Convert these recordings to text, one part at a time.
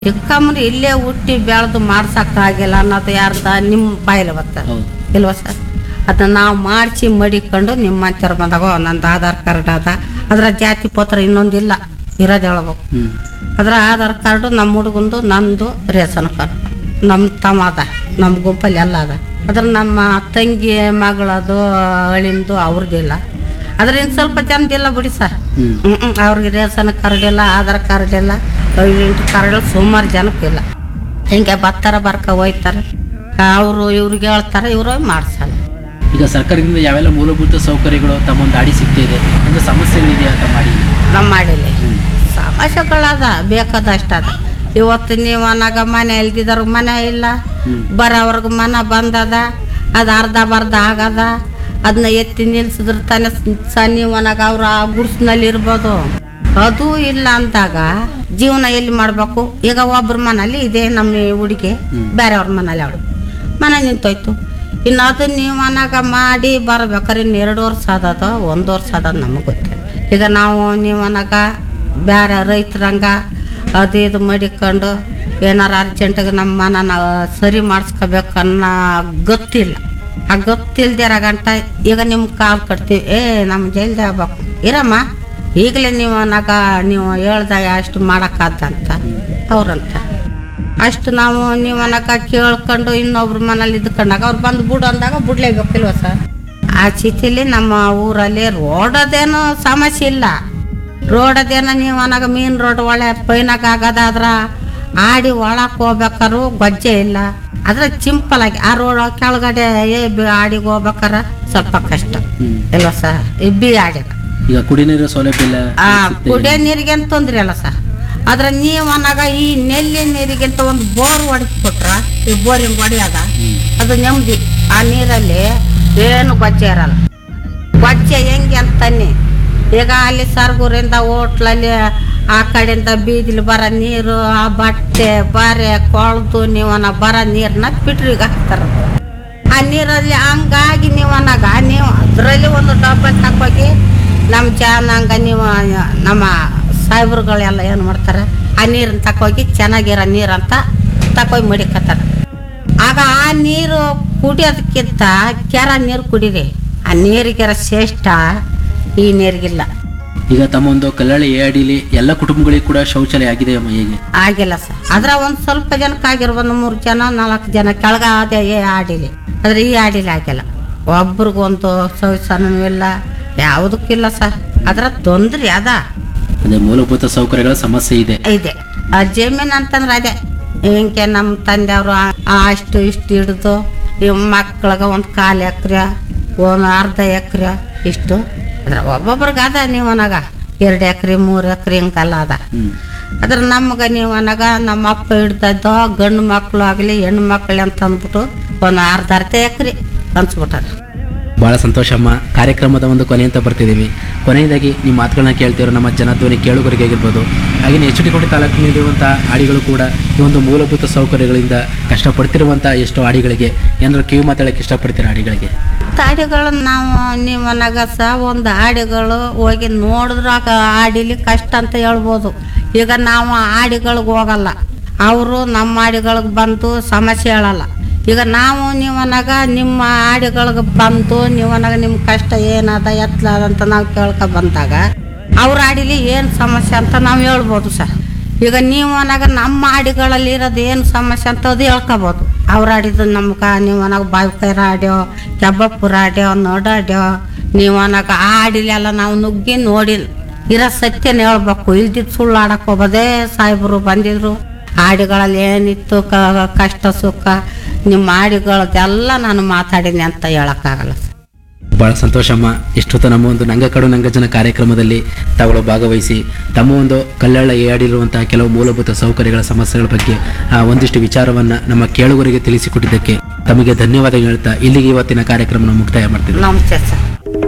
ಚಿಕ್ಕಮ್ಮನ ಇಲ್ಲೇ ಹುಟ್ಟಿ ಬೆಳೆದು ಮಾಡ್ಸಕ್ಕಾಗಿಲ್ಲ ಅನ್ನೋದು ಯಾರ್ದ ನಿಮ್ಮ ಬಾಯಲ್ಲಿ ಬರ್ತದೆ ಹೌದು ಇಲ್ವಾ ಸರ್ ಅದನ್ನ ನಾವು ಮಾಡಿಸಿ ಮಡಿಕೊಂಡು ನಿಮ್ಮ ಮಂಚರ್ ಬಂದಾಗ "ಓ, ನಂದು ಆಧಾರ್ ಕಾರ್ಡ್ ಅದ ಅದ್ರ ಜಾತಿ ಪತ್ರ ಇನ್ನೊಂದಿಲ್ಲ ಇರೋದು ಹೇಳ್ಬೇಕು ಹ್ಮ್ ಅದ್ರ ಆಧಾರ್ ಕಾರ್ಡು ನಮ್ಮ ಹುಡುಗಂದು ನಂದು ರೇಷನ್ ಕಾರ್ಡ್ ನಮ್ಮ ತಮ್ಮ ಅದ ನಮ್ಮ ಗುಂಪಲ್ಲಿ ಎಲ್ಲ ಅದ ಅದ್ರ ನಮ್ಮ ತಂಗಿ ಮಗಳದು ಅಳಿಂದು ಅವ್ರದ್ದಿಲ್ಲ ಅದ್ರಿಂದ ಸ್ವಲ್ಪ ಜನದಿಲ್ಲ ಬಿಡಿ ಸರ್ ಹ್ಮ್ ಹ್ಮ್ ಹ್ಮ್. ಅವ್ರಿಗೆ ರೇಷನ್ ಕಾರ್ಡ್ ಇಲ್ಲ ಆಧಾರ್ ಕಾರ್ಡ್ ಇಲ್ಲ ಐಡೆಂಟಿ ಕಾರ್ಡ್ ಸುಮಾರು ಜನಕ್ಕಿಲ್ಲ ಹಿಂಗೆ ಬರ್ತಾರ ಬರ್ಕ ಹೋಯ್ತಾರೆ ಅವರು ಇವ್ರಿಗೆ ಹೇಳ್ತಾರೆ ಇವರು ಮಾಡ್ಸಲ್ಲ ಈಗ ಸರ್ಕಾರದಿಂದ ಯಾವೆಲ್ಲ ಮೂಲಭೂತ ಸೌಕರ್ಯಗಳು ತಮ್ಮೊಂದು ಅಡಿ ಸಿಗ್ತಾ ಇದೆ ಅಂದ್ರೆ ಸಮಸ್ಯೆಗಳಿದೆಯಾ ಅಂತ ಮಾಡಿ ನಮ್ಮ ಮಾಡಿಲ್ಲ ಸಮಸ್ಯೆಗಳದ ಬೇಕಾದಷ್ಟು ಅದ ಇವತ್ತು ನೀವು ಅನ್ನಾಗ ಮನೆ ಇಲ್ದಿದ್ರ ಮನೆ ಇಲ್ಲ ಹ್ಮ್. ಬರೋವ್ರಿಗೆ ಮನೆ ಬಂದದ ಅದು ಅರ್ಧ ಬರ್ಧ ಆಗದ ಅದನ್ನ ಎತ್ತಿ ನಿಲ್ಸಿದ್ರ ತಾನೆ ಸ ನೀವು ಅನ್ನಾಗ ಅವ್ರ ಆ ಗುಡ್ಸ್ನಲ್ಲಿ ಇರ್ಬೋದು ಅದು ಇಲ್ಲ ಅಂದಾಗ ಜೀವನ ಎಲ್ಲಿ ಮಾಡ್ಬೇಕು ಈಗ ಒಬ್ರ ಮನೇಲಿ ಇದೆ ನಮ್ಮ ಹುಡುಗಿ ಬೇರೆಯವ್ರ ಮನೇಲಿ ಅವಳು ಮನೆ ನಿಂತೋಯ್ತು ಇನ್ನು ಅದು ನೀವು ಮನಾಗ ಮಾಡಿ ಬರ್ಬೇಕಾದ್ರೆ ಇನ್ನು ಎರಡು ವರ್ಷ ಆದದ ಒಂದು ವರ್ಷ ಆದ ನಮಗೆ ಗೊತ್ತಿಲ್ಲ ಈಗ ನಾವು ನೀವು ಅನ್ನಾಗ ಬೇರೆ ರೈತರಂಗ ಅದು ಇದು ಮಡಿಕೊಂಡು ಏನಾರು ಅರ್ಜೆಂಟಿಗೆ ನಮ್ಮ ಮನ ಸರಿ ಮಾಡಿಸ್ಕೋಬೇಕು ಅನ್ನೋ ಗೊತ್ತಿಲ್ಲ ಆ ಗೊತ್ತಿಲ್ದಿರ ಗಂಟ ಈಗ ನಿಮ್ಮ ಕಾಲ್ ಕಟ್ತೀವಿ ಏ ನಮ್ಮ ಜೈಲ್ದೆ ಆಗ್ಬೇಕು ಇರಮ್ಮ ಈಗಲೇ ನೀವು ಅನ್ನಾಗ ನೀವು ಹೇಳ್ದಾಗ ಅಷ್ಟು ಮಾಡೋಕ್ಕಾದಂತ ಅವ್ರಂತ ಅಷ್ಟು ನಾವು ನೀವು ಅನ್ನಕ ಕೇಳ್ಕೊಂಡು ಇನ್ನೊಬ್ರ ಮನೇಲಿ ಇದ್ಕೊಂಡಾಗ ಅವ್ರು ಬಂದು ಬಿಡು ಅಂದಾಗ ಬಿಡ್ಲೇಬೇಕಿಲ್ವ ಸರ್ ಆ ಸ್ಥಿತಿಲಿ ನಮ್ಮ ಊರಲ್ಲಿ ರೋಡದೇನು ಸಮಸ್ಯೆ ಇಲ್ಲ ರೋಡದೇನೋ ನೀವು ಅನ್ನಾಗ ಮೀನ್ ರೋಡ್ ಒಳ್ಳೆ ಪೈನಾಗ ಆಗದಾದ್ರ ಆಡಿ ಒಳಕ್ಕೆ ಹೋಗ್ಬೇಕಾರು ಗೊಜ್ಜೆ ಇಲ್ಲ ಅದ್ರ ಸಿಂಪಲ್ ಆಗಿ ಆ ರೋಡ್ ಕೆಳಗಡೆ ಏ ಬಿ- ಆಡಿಗೆ ಹೋಗ್ಬೇಕಾರ ಸ್ವಲ್ಪ ಕಷ್ಟ ಹ್ಮ್ ಇಲ್ವ ಸರ್ ಇಬ್ಬಿ ಆಡಿಗ ಈಗ ಕುಡಿ ನೀರಿನ ಸೌಲಭ್ಯ ಇಲ್ಲ ಆ ಕುಡಿಯೋ ನೀರಿಗೆ ಅಂತ ತೊಂದ್ರೆ ಅಲ್ಲ ಸರ್ ಆದ್ರೆ ನೀವು ಅನ್ನಾಗ ಈ ನೆಲ್ಲಿ ನೀರಿಗೆ ಅಂತ ಒಂದು ಬೋರ್ ಹೊಡೆಸ್ಬಿಟ್ರ ಈ ಬೋರಿಂಗ್ ಹೊಡೆಯದ ಅದು ನೆಮ್ಮದಿ ಆ ನೀರಲ್ಲಿ ಏನು ಗೊಜ್ಜೆ ಇರಲ್ಲ ಗೊಜ್ಜೆ ಹೆಂಗೆ ಅಂತನ್ನಿ ಈಗ ಅಲ್ಲಿ ಸರ್ಗೂರಿಂದ ಹೋಟ್ಲಲ್ಲಿ ಆ ಕಡೆಯಿಂದ ಬೀದಿಲಿ ಬರೋ ನೀರು ಆ ಬಟ್ಟೆ ಬರೆ ಕೊಳ್ದು ನೀವು ಅನ್ನೋ ಬರೋ ನೀರನ್ನ ಪಿಟ್ರಿಗೆ ಹಾಕ್ತಾರ ಆ ನೀರಲ್ಲಿ ಹಂಗಾಗಿ ನೀವು ಅನ್ನಾಗ ನೀವು ಅದರಲ್ಲಿ ಒಂದು ಡಬ್ಬ ತಕೋಗಿ ನಮ್ಮ ಜನಾಂಗ ನೀವು ನಮ್ಮ ಸಾಹೇಬ್ರುಗಳೆಲ್ಲ ಏನು ಮಾಡ್ತಾರೆ ಆ ನೀರನ್ನ ತಕೋಗಿ ಚೆನ್ನಾಗಿರೋ ನೀರಂತ ತಕೋಗಿ ಮಡಿಕತ್ತಾರೆ ಆಗ ಆ ನೀರು ಕುಡಿಯೋದಕ್ಕಿಂತ ಕೆರ ನೀರು ಕುಡೀರಿ ಆ ನೀರಿಗೆರ ಶ್ರೇಷ್ಠ ಈ ನೀರಿಗಿಲ್ಲ ಈಗ ತಮ್ಮ ಒಂದು ಕಲ್ಲಳ್ಳಿ ಎ ಅಡಿಲಿ ಎಲ್ಲ ಕುಟುಂಬಗಳಿಗೆ ಕೂಡ ಶೌಚಾಲಯ ಆಗಿದೆ ಅಮ್ಮ ಹೇಗೆ ಆಗಿಲ್ಲ ಸರ್ ಅದ್ರ ಒಂದು ಸ್ವಲ್ಪ ಜನಕ್ಕೆ ಆಗಿರ್ಬೋದು ಮೂರು ಜನ ನಾಲ್ಕು ಜನ ಕೆಳಗ ಅದೇ ಏ ಆಡಿಲಿ ಆದ್ರೆ ಈ ಆಡಿಲಿ ಆಗಿಲ್ಲ ಒಬ್ರಿಗೊಂದು ಶೌಚಾಲಯನೂ ಇಲ್ಲ ಯಾವುದಕ್ಕಿಲ್ಲ ಸರ್ ಅದ್ರ ತೊಂದ್ರೆ ಅದ ಅದೇ ಮೂಲಭೂತ ಸೌಕರ್ಯಗಳ ಸಮಸ್ಯೆ ಇದೆ ಇದೆ ಆ ಜಮೀನು ಅಂತಂದ್ರೆ ಅದೇ ಹಿಂಗೆ ನಮ್ಮ ತಂದೆಯವರು ಅಷ್ಟು ಇಷ್ಟು ಹಿಡ್ದು ಈ ಮಕ್ಳಿಗೆ ಒಂದು ಕಾಲು ಎಕ್ರೆ ಒಂದು ಅರ್ಧ ಎಕ್ರೆ ಇಷ್ಟು ಅದ್ರ ಒಬ್ಬೊಬ್ರಿಗೆ ಅದ ನೀವು ಅನಾಗ ಎರಡು ಎಕ್ರೆ ಮೂರು ಎಕ್ರೆ ಹಿಂಗೆಲ್ಲ ಅದ ಹ್ಮ್ ಅದ್ರ ನಮ್ಗೆ ನೀವು ಅನ್ನಾಗ ನಮ್ಮ ಅಪ್ಪ ಹಿಡ್ದದ್ದು ಗಂಡು ಮಕ್ಕಳು ಆಗಲಿ ಹೆಣ್ಣು ಮಕ್ಕಳು ಅಂತ ಅಂದ್ಬಿಟ್ಟು ಒಂದು ಅರ್ಧ ಅರ್ಧ ಎಕ್ರೆ ಹಂಚ್ಬಿಟ್ಟಾರ ಬಹಳ ಸಂತೋಷ ಅಮ್ಮ ಕಾರ್ಯಕ್ರಮದ ಒಂದು ಕೊನೆ ಅಂತ ಬರ್ತಿದ್ದೀವಿ ಕೊನೆಯದಾಗಿ ನಿಮ್ಮ ಮಾತುಗಳನ್ನ ಕೇಳ್ತಿರೋ ನಮ್ಮ ಜನಧ್ವನಿ ಕೇಳುಗರಿಗೆ ಆಗಿರ್ಬೋದು ಹಾಗೆಯೇ ಎಚ್ ಡಿ ಕೋಟೆ ತಾಲೂಕಿನಲ್ಲಿರುವಂಥ ಆಡಿಗಳು ಕೂಡ ಈ ಒಂದು ಮೂಲಭೂತ ಸೌಕರ್ಯಗಳಿಂದ ಕಷ್ಟಪಡ್ತಿರುವಂಥ ಎಷ್ಟೋ ಆಡಿಗಳಿಗೆ ಏನಾದ್ರು ಕಿವಿ ಮಾತಾಡೋಕ್ಕೆ ಇಷ್ಟಪಡ್ತೀರಾ ಆಡಿಗಳಿಗೆ ಹಾಡಿಗಳು ನಾವು ನೀವು ಅನ್ನಾಗ ಸಹ ಒಂದು ಹಾಡಿಗಳು ಹೋಗಿ ನೋಡಿದ್ರಾಗ ಹಾಡಿಲಿ ಕಷ್ಟ ಅಂತ ಹೇಳ್ಬೋದು ಈಗ ನಾವು ಹಾಡಿಗಳಿಗೆ ಹೋಗಲ್ಲ ಅವರು ನಮ್ಮ ಹಾಡಿಗಳಿಗೆ ಬಂದು ಸಮಸ್ಯೆ ಹೇಳಲ್ಲ ಈಗ ನಾವು ನೀವನಾಗ ನಿಮ್ಮ ಹಾಡಿಗಳಿಗೆ ಬಂದು ನೀವನಾಗ ನಿಮ್ಮ ಕಷ್ಟ ಏನದ ಎತ್ತಲದ ಅಂತ ನಾವು ಕೇಳ್ಕೊ ಬಂದಾಗ ಅವ್ರ ಹಾಡಿಲಿ ಏನು ಸಮಸ್ಯೆ ಅಂತ ನಾವು ಹೇಳ್ಬೋದು ಸರ್ ಈಗ ನೀವು ಅನ್ನಾಗ ನಮ್ಮ ಹಾಡಿಗಳಲ್ಲಿ ಇರೋದು ಏನು ಸಮಸ್ಯೆ ಅಂತ ಅದು ಹೇಳ್ಕೊಬೋದು ಅವ್ರು ಆಡಿದ್ದು ನಮ್ಗೆ ನೀವು ಅನ್ನಾಗ ಬಾವಿಕೈರ ಆಡ್ಯೋ ಕೆಬ್ಬಪ್ಪುರ ಆಡ್ಯೋ ನೋಡಾಡ್ಯೋ ನೀವು ಅನ್ನಾಗ ಆ ಹಾಡಿಲೆಲ್ಲ ನಾವು ನುಗ್ಗಿ ನೋಡಿಲ್ಲ ಇರೋ ಸತ್ಯನ ಹೇಳ್ಬೇಕು ಇಲ್ದಿದ್ದು ಸುಳ್ಳು ಆಡಕ್ಕೆ ಹೋಗೋದೇ ಸಾಹೇಬರು ಬಂದಿದ್ರು ಹಾಡಿಗಳಲ್ಲಿ ಏನಿತ್ತು ಕ- ಕಷ್ಟ ಸುಖ ನಿಮ್ಮ ಹಾಡಿಗಳದ್ದೆಲ್ಲ ನಾನು ಮಾತಾಡೀನಿ ಅಂತ ಹೇಳೋಕ್ಕಾಗಲ್ಲ ಸರ್ ಬಹಳ ಸಂತೋಷಮ್ಮ ಇಷ್ಟೊತ್ತು ನಮ್ಮ ಒಂದು ನಂಗಕಡು ನಂಗಜನ ಕಾರ್ಯಕ್ರಮದಲ್ಲಿ ತಾವುಗಳು ಭಾಗವಹಿಸಿ ತಮ್ಮ ಒಂದು ಕಲ್ಲಳ್ಳ ಏಡಿರುವಂತಹ ಕೆಲವು ಮೂಲಭೂತ ಸೌಕರ್ಯಗಳ ಸಮಸ್ಯೆಗಳ ಬಗ್ಗೆ ಆ ಒಂದಿಷ್ಟು ವಿಚಾರವನ್ನ ನಮ್ಮ ಕೇಳುಗರಿಗೆ ತಿಳಿಸಿಕೊಟ್ಟಿದ್ದಕ್ಕೆ ತಮಗೆ ಧನ್ಯವಾದ ಹೇಳ್ತಾ ಇಲ್ಲಿಗೆ ಇವತ್ತಿನ ಕಾರ್ಯಕ್ರಮ ಮುಕ್ತಾಯ ಮಾಡ್ತೀವಿ ನಮಸ್ತೆ ಸರ್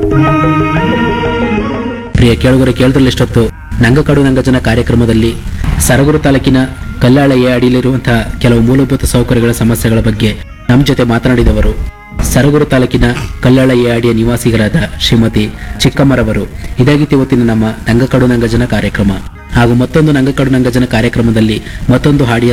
ಪ್ರಿಯ ಕೇಳುಗರೆ ಕೇಳಿದ್ರಲ್ಲಿ ಇಷ್ಟೊತ್ತು ನಂಗಕಡು ನಂಗಜನ ಕಾರ್ಯಕ್ರಮದಲ್ಲಿ ಸರಗೂರು ತಾಲೂಕಿನ ಕಲ್ಲಾಳ ಎ ಅಡಿಯಲ್ಲಿರುವಂತಹ ಕೆಲವು ಮೂಲಭೂತ ಸೌಕರ್ಯಗಳ ಸಮಸ್ಯೆಗಳ ಬಗ್ಗೆ ನಮ್ಮ ಜೊತೆ ಮಾತನಾಡಿದವರು ಸರಗೂರು ತಾಲೂಕಿನ ಕಲ್ಲಾಳ ಎ ಅಡಿಯ ನಿವಾಸಿಗರಾದ ಶ್ರೀಮತಿ ಚಿಕ್ಕಮ್ಮರವರು ಇದಾಗಿತ್ತು ಇವತ್ತಿನ ನಮ್ಮ ನಂಗಕಡು ನಂಗಜನ ಕಾರ್ಯಕ್ರಮ ಹಾಗೂ ಮತ್ತೊಂದು ನಂಗಕಡು ನಂಗಜನ ಕಾರ್ಯಕ್ರಮದಲ್ಲಿ ಮತ್ತೊಂದು ಹಾಡಿಯ